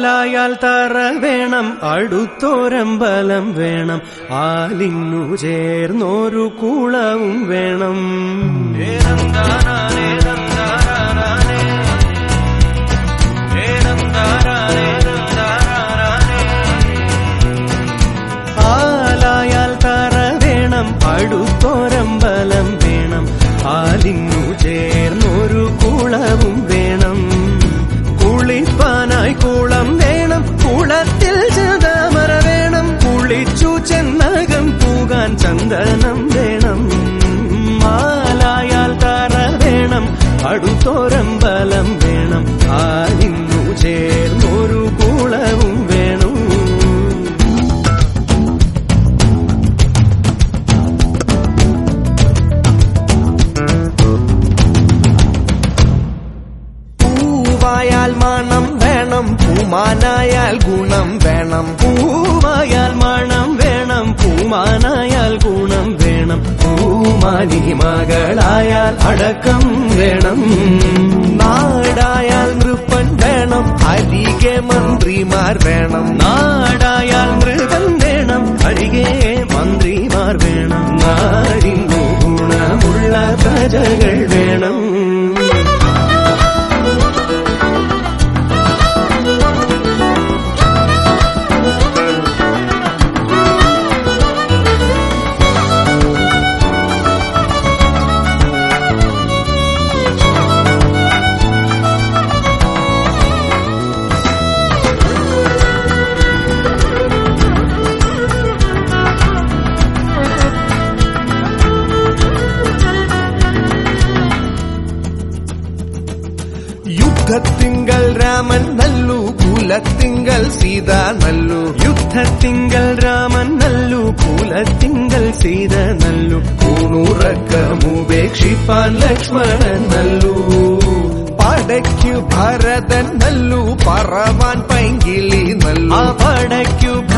ആലായാൽ തറ വേണം അടുത്തോരമ്പലം വേണം ആലിന്നു ചേർന്നൊരു കുളവും വേണം ഏനം താനാനേ, ഏനം താനാനാനേ. ഏനം താനാനേ, ഏനം താനാനാനേ. ആലായാൽ തറ വേണം അടുത്തോരമ്പലം വേണം ആലിന്നു ചേർന്നൊരു കുളവും വേണം കുളിപ്പാനായി കുളം വേണം കുളത്തിൽ ചതാമര വേണം കുളിച്ചു ചെന്നകം പൂകാൻ ചന്ദനം വേണം മാലായാൽ തറ വേണം അടുത്തോരമ്പലം വേണം ആലിന്നു ചേർന്നൊരു കുളവും വേണം പൂവായാൽ മണം വേണം പൂമാനായാൽ ഗുണം വേണം പൂവായാൽ മണം വേണം പൂമാനായാൽ ഗുണം വേണം പൂമാനി മകളായാൽ അടക്കം വേണം നാടായാൽ നൃപ്പൻ വേണം അരികെ മന്ത്രിമാർ വേണം നാടായാൽ മൃഗം വേണം അഴികെ മന്ത്രിമാർ വേണം നാടിനു ഗുണമുള്ള പ്രജകൾ വേണം യുദ്ധത്തിങ്കൽ രാമൻ നല്ലു കുലത്തിങ്കൽ സീത നല്ലു യുദ്ധത്തിങ്കൽ രാമൻ നല്ലു കുലത്തിങ്കൽ സീത നല്ലു ൂണുറക്കമുപേക്ഷിപ്പാൻ ലക്ഷ്മണൻ നല്ലു പടയ്ക്കു ഭരതൻ നല്ലു പറവാൻ പൈങ്കിളി ആ നല്ലു പടയ്ക്കു